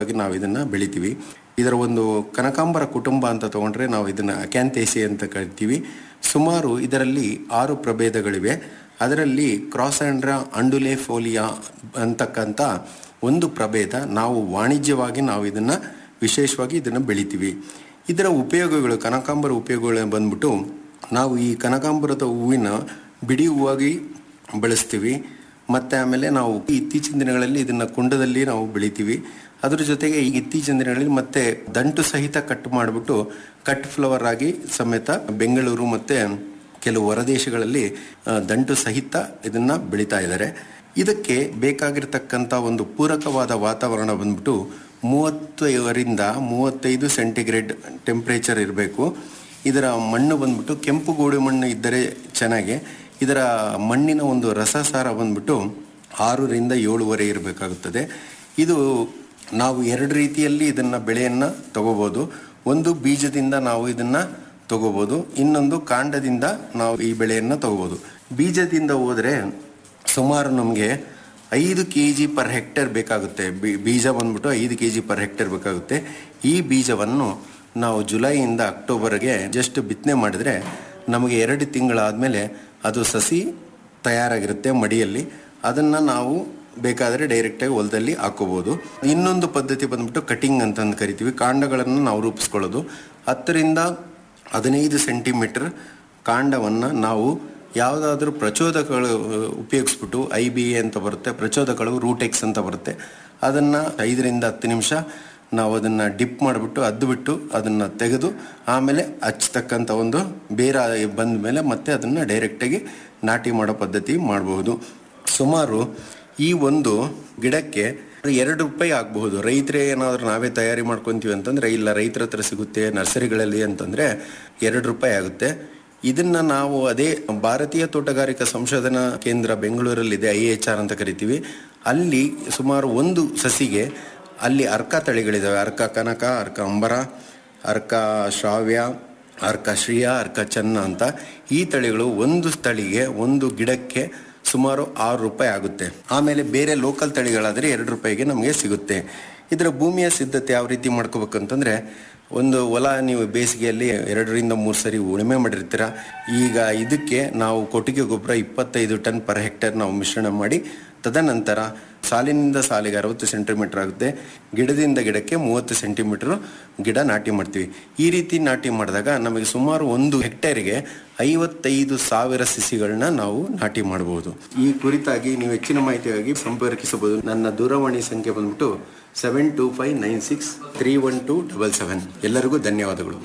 ವಿಶೇಷವಾಗಿ ನಾವು ಇದನ್ನ ಬೆಳಿತೀವಿ ಇದರ ಒಂದು ಕನಕಾಂಬರ ಕುಟುಂಬ ಅಂತ ತಗೊಂಡ್ರೆ ನಾವು ಇದನ್ನ ಅಕ್ಯಾಂತೇಸಿ ಅಂತ ಕರಿತೀವಿ ಸುಮಾರು ಇದರಲ್ಲಿ ಆರು ಪ್ರಭೇದಗಳಿವೆ ಅದರಲ್ಲಿ ಕ್ರಾಸ್ ಆಂಡ್ರಾ ಅಂಡುಲೆ ಫೋಲಿಯಾ ಅಂತಕ್ಕಂಥ ಒಂದು ಪ್ರಭೇದ ನಾವು ವಾಣಿಜ್ಯವಾಗಿ ನಾವು ಇದನ್ನ ವಿಶೇಷವಾಗಿ ಇದನ್ನು ಬೆಳಿತೀವಿ ಇದರ ಉಪಯೋಗಗಳು ಕನಕಾಂಬರ ಉಪಯೋಗಗಳು ಬಂದ್ಬಿಟ್ಟು ನಾವು ಈ ಕನಕಾಂಬರದ ಹೂವಿನ ಬಿಡಿ ಹೂವಾಗಿ ಬಳಸ್ತೀವಿ ಮತ್ತು ಆಮೇಲೆ ನಾವು ಇತ್ತೀಚಿನ ದಿನಗಳಲ್ಲಿ ಇದನ್ನು ಕುಂಡದಲ್ಲಿ ನಾವು ಬೆಳಿತೀವಿ ಅದ್ರ ಜೊತೆಗೆ ಈ ಇತ್ತೀಚಿನ ದಿನಗಳಲ್ಲಿ ಮತ್ತೆ ದಂಟು ಸಹಿತ ಕಟ್ ಮಾಡಿಬಿಟ್ಟು ಕಟ್ ಫ್ಲವರ್ ಆಗಿ ಸಮೇತ ಬೆಂಗಳೂರು ಮತ್ತು ಕೆಲವು ಹೊರದೇಶಗಳಲ್ಲಿ ಆ, ದಂಟು ಸಹಿತ ಇದನ್ನು ಬೆಳೀತಾ ಇದ್ದಾರೆ ಇದಕ್ಕೆ ಬೇಕಾಗಿರ್ತಕ್ಕಂಥ ಒಂದು ಪೂರಕವಾದ ವಾತಾವರಣ ಬಂದ್ಬಿಟ್ಟು ಮೂವತ್ತೈದರಿಂದ ಮೂವತ್ತೈದು ಸೆಂಟಿಗ್ರೇಡ್ ಟೆಂಪ್ರೇಚರ್ ಇರಬೇಕು ಇದರ ಮಣ್ಣು ಬಂದ್ಬಿಟ್ಟು ಕೆಂಪು ಗೋಡು ಮಣ್ಣು ಇದ್ದರೆ ಚೆನ್ನಾಗಿ ಇದರ ಮಣ್ಣಿನ ಒಂದು ರಸಸಾರ ಬಂದ್ಬಿಟ್ಟು ಆರರಿಂದ ಏಳುವರೆ ಇರಬೇಕಾಗುತ್ತದೆ ಇದು ನಾವು ಎರಡು ರೀತಿಯಲ್ಲಿ ಇದನ್ನು ಬೆಳೆಯನ್ನು ತಗೋಬೋದು ಒಂದು ಬೀಜದಿಂದ ನಾವು ಇದನ್ನು ತಗೋಬೋದು ಇನ್ನೊಂದು ಕಾಂಡದಿಂದ ನಾವು ಈ ಬೆಳೆಯನ್ನು ತಗೋಬೋದು ಬೀಜದಿಂದ ಹೋದರೆ ಸುಮಾರು ನಮಗೆ ಐದು ಕೆ ಜಿ ಪರ್ ಹೆಕ್ಟೇರ್ ಬೇಕಾಗುತ್ತೆ ಬಿ- ಬೀಜ ಬಂದ್ಬಿಟ್ಟು ಐದು ಕೆ ಜಿ ಪರ್ ಹೆಕ್ಟೇರ್ ಬೇಕಾಗುತ್ತೆ ಈ ಬೀಜವನ್ನು ನಾವು ಜುಲೈಯಿಂದ ಅಕ್ಟೋಬರ್ಗೆ ಜಸ್ಟ್ ಬಿತ್ತನೆ ಮಾಡಿದ್ರೆ ನಮಗೆ ಎರಡು ತಿಂಗಳಾದಮೇಲೆ ಅದು ಸಸಿ ತಯಾರಾಗಿರುತ್ತೆ ಮಡಿಯಲ್ಲಿ ಅದನ್ನು ನಾವು ಬೇಕಾದರೆ ಡೈರೆಕ್ಟಾಗಿ ಹೊಲದಲ್ಲಿ ಹಾಕೋಬೋದು ಇನ್ನೊಂದು ಪದ್ಧತಿ ಬಂದ್ಬಿಟ್ಟು ಕಟಿಂಗ್ ಅಂತಂದು ಕರಿತೀವಿ ಕಾಂಡಗಳನ್ನು ನಾವು ರೂಪಿಸ್ಕೊಳ್ಳೋದು ಹತ್ತರಿಂದ ಹದಿನೈದು ಸೆಂಟಿಮೀಟರ್ ಕಾಂಡವನ್ನು ನಾವು ಯಾವುದಾದ್ರೂ ಪ್ರಚೋದಕಗಳು ಉಪಯೋಗಿಸ್ಬಿಟ್ಟು ಐ ಬಿ ಎ ಅಂತ ಬರುತ್ತೆ ಪ್ರಚೋದಕಗಳು ರೂಟೆಕ್ಸ್ ಅಂತ ಬರುತ್ತೆ ಅದನ್ನು ಐದರಿಂದ ಹತ್ತು ನಿಮಿಷ ನಾವು ಅದನ್ನು ಡಿಪ್ ಮಾಡಿಬಿಟ್ಟು ಅದ್ದುಬಿಟ್ಟು ಅದನ್ನು ತೆಗೆದು ಆಮೇಲೆ ಹಚ್ತಕ್ಕಂಥ ಒಂದು ಬೇರೆ ಬಂದ ಮೇಲೆ ಮತ್ತೆ ಅದನ್ನು ಡೈರೆಕ್ಟಾಗಿ ನಾಟಿ ಮಾಡೋ ಪದ್ಧತಿ ಮಾಡಬಹುದು ಸುಮಾರು ಈ ಒಂದು ಗಿಡಕ್ಕೆ ಎರಡು ರೂಪಾಯಿ ಆಗಬಹುದು ರೈತರೇ ಏನಾದರೂ ನಾವೇ ತಯಾರಿ ಮಾಡ್ಕೊತೀವಿ ಅಂತಂದ್ರೆ ಇಲ್ಲ ರೈತರ ಹತ್ರ ಸಿಗುತ್ತೆ ನರ್ಸರಿಗಳಲ್ಲಿ ಅಂತಂದ್ರೆ ಎರಡು ರೂಪಾಯಿ ಆಗುತ್ತೆ ಇದನ್ನ ನಾವು ಅದೇ ಭಾರತೀಯ ತೋಟಗಾರಿಕಾ ಸಂಶೋಧನಾ ಕೇಂದ್ರ ಬೆಂಗಳೂರಲ್ಲಿದೆ ಐ ಎಚ್ ಆರ್ ಅಂತ ಕರಿತೀವಿ ಅಲ್ಲಿ ಸುಮಾರು ಒಂದು ಸಸಿಗೆ ಅಲ್ಲಿ ಅರ್ಕ ತಳಿಗಳಿದಾವೆ ಅರ್ಕ ಕನಕ ಅರ್ಕ ಅಂಬರ ಅರ್ಕ ಶ್ರಾವ್ಯ ಅರ್ಕ ಶ್ರೀಯ ಅರ್ಕ ಚನ್ನ ಅಂತ ಈ ತಳಿಗಳು ಒಂದು ತಳಿಗೆ ಒಂದು ಗಿಡಕ್ಕೆ ಸುಮಾರು ಆರು ರೂಪಾಯಿ ಆಗುತ್ತೆ ಆಮೇಲೆ ಬೇರೆ ಲೋಕಲ್ ತಳಿಗಳಾದರೆ ಎರಡು ರೂಪಾಯಿಗೆ ನಮಗೆ ಸಿಗುತ್ತೆ ಇದರ ಭೂಮಿಯ ಸಿದ್ಧತೆ ಯಾವ ರೀತಿ ಮಾಡ್ಕೋಬೇಕಂತಂದ್ರೆ ಒಂದು ಹೊಲ ನೀವು ಬೇಸಿಗೆಯಲ್ಲಿ ಎರಡರಿಂದ ಮೂರು ಸರಿ ಉಳುಮೆ ಮಾಡಿರ್ತೀರ ಈಗ ಇದಕ್ಕೆ ನಾವು ಕೊಟ್ಟಿಗೆ ಗೊಬ್ಬರ ಇಪ್ಪತ್ತೈದು ಟನ್ ಪರ್ ಹೆಕ್ಟೇರ್ ನಾವು ಮಿಶ್ರಣ ಮಾಡಿ ತದನಂತರ ಸಾಲಿನಿಂದ ಸಾಲಿಗೆ ಅರವತ್ತು ಸೆಂಟಿಮೀಟರ್ ಆಗುತ್ತೆ ಗಿಡದಿಂದ ಗಿಡಕ್ಕೆ ಮೂವತ್ತು ಸೆಂಟಿಮೀಟರ್ ಗಿಡ ನಾಟಿ ಮಾಡ್ತೀವಿ ಈ ರೀತಿ ನಾಟಿ ಮಾಡಿದಾಗ ನಮಗೆ ಸುಮಾರು ಒಂದು ಹೆಕ್ಟೇರ್ಗೆ ಐವತ್ತೈದು ಸಾವಿರ ಸಸಿಗಳನ್ನ ನಾವು ನಾಟಿ ಮಾಡಬಹುದು ಈ ಕುರಿತಾಗಿ ನೀವು ಹೆಚ್ಚಿನ ಮಾಹಿತಿಗಾಗಿ ಸಂಪರ್ಕಿಸಬಹುದು ನನ್ನ ದೂರವಾಣಿ ಸಂಖ್ಯೆ ಬಂದ್ಬಿಟ್ಟು seven two five nine six three one two double seven ಎಲ್ಲರಿಗೂ ಧನ್ಯವಾದಗಳು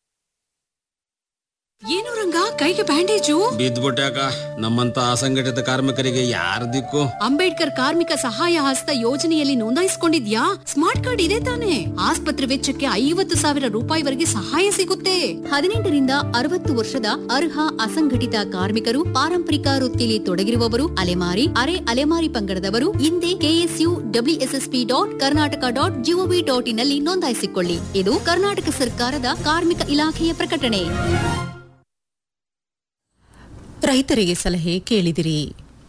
ಏನು ರಂಗ ಕೈಗೆ ಬ್ಯಾಂಡೇಜು ಬಿದ್ದ್ಬಿಟ್ಯಾಕ ನಮ್ಮಂತ ಅಸಂಘಟಿತ ಕಾರ್ಮಿಕರಿಗೆ ಯಾರ ದಿಕ್ಕು ಅಂಬೇಡ್ಕರ್ ಕಾರ್ಮಿಕ ಸಹಾಯ ಹಸ್ತ ಯೋಜನೆಯಲ್ಲಿ ನೋಂದಾಯಿಸಿಕೊಂಡಿದ್ಯಾ ಸ್ಮಾರ್ಟ್ ಕಾರ್ಡ್ ಇದೆ ತಾನೆ ಆಸ್ಪತ್ರೆ ವೆಚ್ಚಕ್ಕೆ ಐವತ್ತು ಸಾವಿರ ರೂಪಾಯಿವರೆಗೆ ಸಹಾಯ ಸಿಗುತ್ತೆ ಹದಿನೆಂಟರಿಂದ ಅರವತ್ತು ವರ್ಷದ ಅರ್ಹ ಅಸಂಘಟಿತ ಕಾರ್ಮಿಕರು ಪಾರಂಪರಿಕ ವೃತ್ತಿಲಿ ತೊಡಗಿರುವವರು ಅಲೆಮಾರಿ ಅರೆ ಅಲೆಮಾರಿ ಪಂಗಡದವರು ಹಿಂದೆ KSU WSSP dot Karnataka dot G O V dot in ನಲ್ಲಿ ನೋಂದಾಯಿಸಿಕೊಳ್ಳಿ ಇದು ಕರ್ನಾಟಕ ಸರ್ಕಾರದ ಕಾರ್ಮಿಕ ಇಲಾಖೆಯ ಪ್ರಕಟಣೆ ರೈತರಿಗೆ ಸಲಹೆ ಕೇಳಿದಿರಿ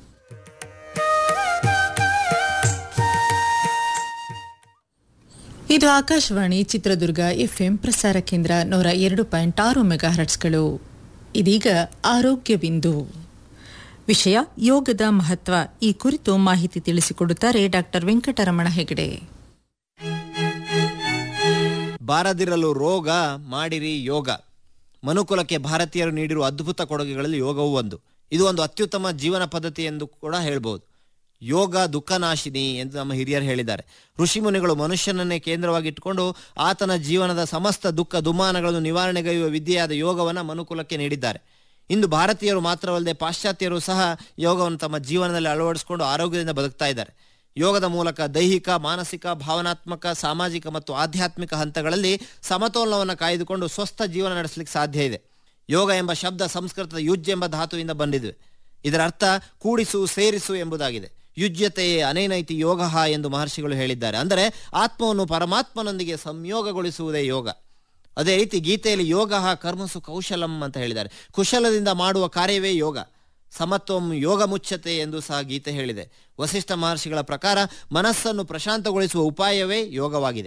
ಇದು ಆಕಾಶವಾಣಿ ಚಿತ್ರದುರ್ಗ ಎಫ್ಎಂ ಪ್ರಸಾರ ಕೇಂದ್ರ ನೂರ ಎರಡು ಪಾಯಿಂಟ್ ಆರು ಮೆಗಾ ಹರ್ಟ್ಸ್ಗಳು ಇದೀಗ ಆರೋಗ್ಯ ಬಿಂದು ವಿಷಯ ಯೋಗದ ಮಹತ್ವ ಈ ಕುರಿತು ಮಾಹಿತಿ ತಿಳಿಸಿಕೊಡುತ್ತಾರೆ ಡಾಕ್ಟರ್ ವೆಂಕಟರಮಣ ಹೆಗಡೆ ಬಾರದಿರಲು ರೋಗ ಮಾಡಿರಿ ಯೋಗ ಮನುಕುಲಕ್ಕೆ ಭಾರತೀಯರು ನೀಡಿರುವ ಅದ್ಭುತ ಕೊಡುಗೆಗಳಲ್ಲಿ ಯೋಗವೂ ಒಂದು ಇದು ಒಂದು ಅತ್ಯುತ್ತಮ ಜೀವನ ಪದ್ಧತಿ ಎಂದು ಕೂಡ ಹೇಳ್ಬೋದು ಯೋಗ ದುಃಖನಾಶಿನಿ ಎಂದು ನಮ್ಮ ಹಿರಿಯರು ಹೇಳಿದ್ದಾರೆ ಋಷಿಮುನಿಗಳು ಮನುಷ್ಯನನ್ನೇ ಕೇಂದ್ರವಾಗಿಟ್ಟುಕೊಂಡು ಆತನ ಜೀವನದ ಸಮಸ್ತ ದುಃಖ ದುಮ್ಮಾನಗಳನ್ನು ನಿವಾರಣೆಗೈಯುವ ವಿದ್ಯೆಯಾದ ಯೋಗವನ್ನು ಮನುಕುಲಕ್ಕೆ ನೀಡಿದ್ದಾರೆ ಇಂದು ಭಾರತೀಯರು ಮಾತ್ರವಲ್ಲದೆ ಪಾಶ್ಚಾತ್ಯರು ಸಹ ಯೋಗವನ್ನು ತಮ್ಮ ಜೀವನದಲ್ಲಿ ಅಳವಡಿಸಿಕೊಂಡು ಆರೋಗ್ಯದಿಂದ ಬದುಕ್ತಾ ಇದ್ದಾರೆ ಯೋಗದ ಮೂಲಕ ದೈಹಿಕ ಮಾನಸಿಕ ಭಾವನಾತ್ಮಕ ಸಾಮಾಜಿಕ ಮತ್ತು ಆಧ್ಯಾತ್ಮಿಕ ಹಂತಗಳಲ್ಲಿ ಸಮತೋಲನವನ್ನು ಕಾಯ್ದುಕೊಂಡು ಸ್ವಸ್ಥ ಜೀವನ ನಡೆಸಲಿಕ್ಕೆ ಸಾಧ್ಯ ಇದೆ ಯೋಗ ಎಂಬ ಶಬ್ದ ಸಂಸ್ಕೃತದ ಯುಜ್ ಎಂಬ ಧಾತುವಿಂದ ಬಂದಿದೆ ಇದರ ಅರ್ಥ ಕೂಡಿಸು ಸೇರಿಸು ಎಂಬುದಾಗಿದೆ ಯುಜ್ಯತೆಯೇ ಅನೇನೈತಿ ಯೋಗ ಎಂದು ಮಹರ್ಷಿಗಳು ಹೇಳಿದ್ದಾರೆ ಅಂದರೆ ಆತ್ಮವನ್ನು ಪರಮಾತ್ಮನೊಂದಿಗೆ ಸಂಯೋಗಗೊಳಿಸುವುದೇ ಯೋಗ ಅದೇ ರೀತಿ ಗೀತೆಯಲ್ಲಿ ಯೋಗ ಕರ್ಮಸು ಕೌಶಲಂ ಅಂತ ಹೇಳಿದ್ದಾರೆ ಕುಶಲದಿಂದ ಮಾಡುವ ಕಾರ್ಯವೇ ಯೋಗ ಸಮತ್ವಂ ಯೋಗ ಮುಚ್ಚತೆ ಎಂದು ಸಹ ಗೀತೆ ಹೇಳಿದೆ ವಸಿಷ್ಠ ಮಹರ್ಷಿಗಳ ಪ್ರಕಾರ ಮನಸ್ಸನ್ನು ಪ್ರಶಾಂತಗೊಳಿಸುವ ಉಪಾಯವೇ ಯೋಗವಾಗಿದೆ